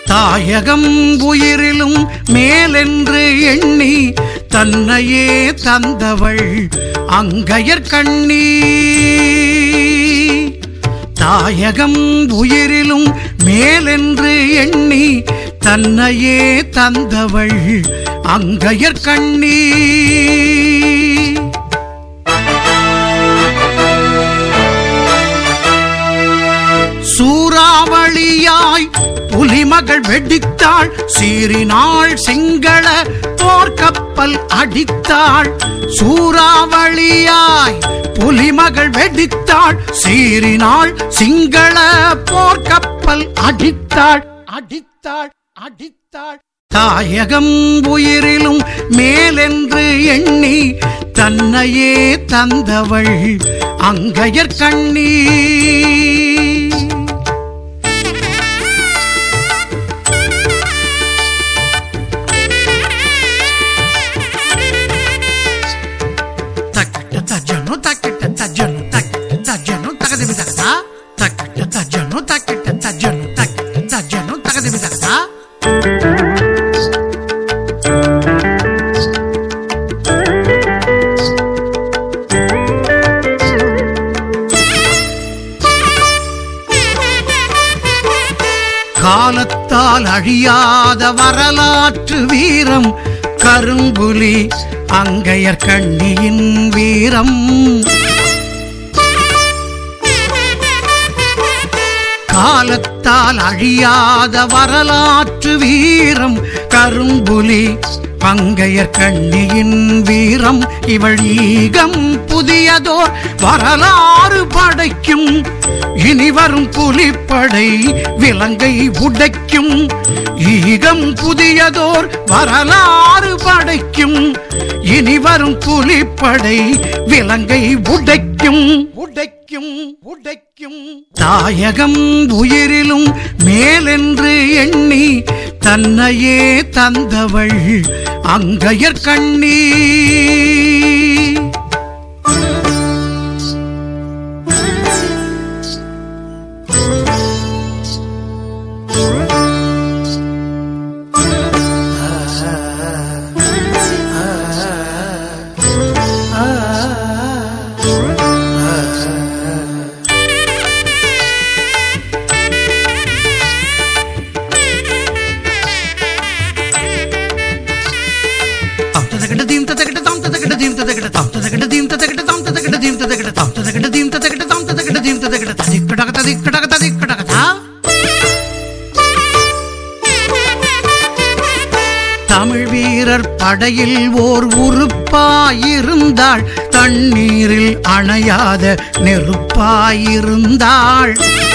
தாயகம் உயிரிலும் மேலென்று எண்ணி தன்னையே தந்தவள் அங்கையர் கண்ணி தாயகம் உயிரிலும் மேலென்று எண்ணி தன்னையே தந்தவள் அங்கையர் கண்ணி சூறாவளியாய் புலிமகள் வெடித்தாள் சீறினாள் சிங்கள போர்க்கப்பல் அடித்தாள் சூறாவளியாய் புலிமகள் வெடித்தாள் சீறினாள் சிங்கள போர்க்கப்பல் அடித்தாள் அடித்தாள் அடித்தாள் தாயகம் உயிரிலும் மேலென்று எண்ணி தன்னையே தந்தவள் அங்கையர் கண்ணீ తక్కట తజ్జను తక్కట తజ్జను తక్కట తజ్జను తగదిమి తగదా తక్కట తజ్జను తక్కట తజ్జను తక్కట తజ్జను తగదిమి తగదా காலத்தால் அழியாத வரலாற்று வீரம் கரும்புலி அங்கையர் கண்ணியின் வீரம் காலத்தால் அழியாத வரலாற்று வீரம் கரும்புலி பங்கையர் கண்ணியின் வீரம் இவள் ஈகம் புதியதோர் வரலாறு படைக்கும் இனி வரும் புலிப்படை விலங்கை உடைக்கும் ஈகம் புதியதோர் வரலாறு படைக்கும் இனி வரும் புலிப்படை விலங்கை உடைக்கும் உடைக்கும் உடைக்கும் தாயகம் உயிரிலும் மேலென்று எண்ணி தன்னையே தந்தவள் அங்கையர் கண்ணீ தாம் ததகட தீம் ததகட தாம் ததகட தீம் ததகட தாம் ததகட தீம் ததகட தாம் ததகட தீம் ததகட தாம் ததகட தீம் ததகட தாம் ததகட தீம் ததகட ததிக்கடக ததிக்கடக ததிக்கடக தா தமிழ் வீரர் படையில் ஓர் உறுப்பாயிருந்தாள் தண்ணீரில் அணையாத நெருப்பாயிருந்தாள்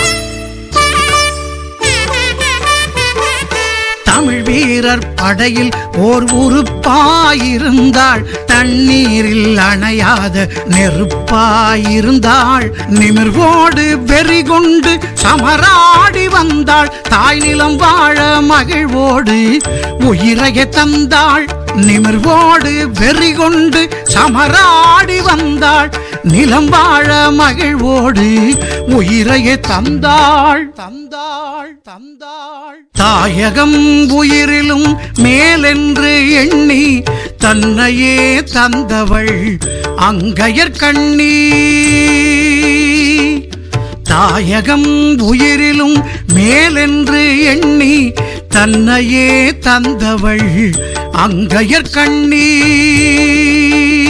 தமிழ் வீரர் படையில் ஓர் உறுப்பாயிருந்தாள் தண்ணீரில் அணையாத நெருப்பாயிருந்தாள் நிமிர்வோடு வெறி கொண்டு சமராடி வந்தாள் தாய் நிலம் வாழ மகிழ்வோடு உயிரைய தந்தாள் நிமிர்வோடு வெறி கொண்டு சமராடி வந்தாள் நிலம் வாழ மகிழ்வோடு உயிரையே தந்தாள் தந்தாள் தந்தாள் தாயகம் உயிரிலும் மேலென்று எண்ணி தன்னையே தந்தவள் அங்கையர் கண்ணீ தாயகம் உயிரிலும் மேலென்று எண்ணி தன்னையே தந்தவள் அங்கையர் கண்ணீ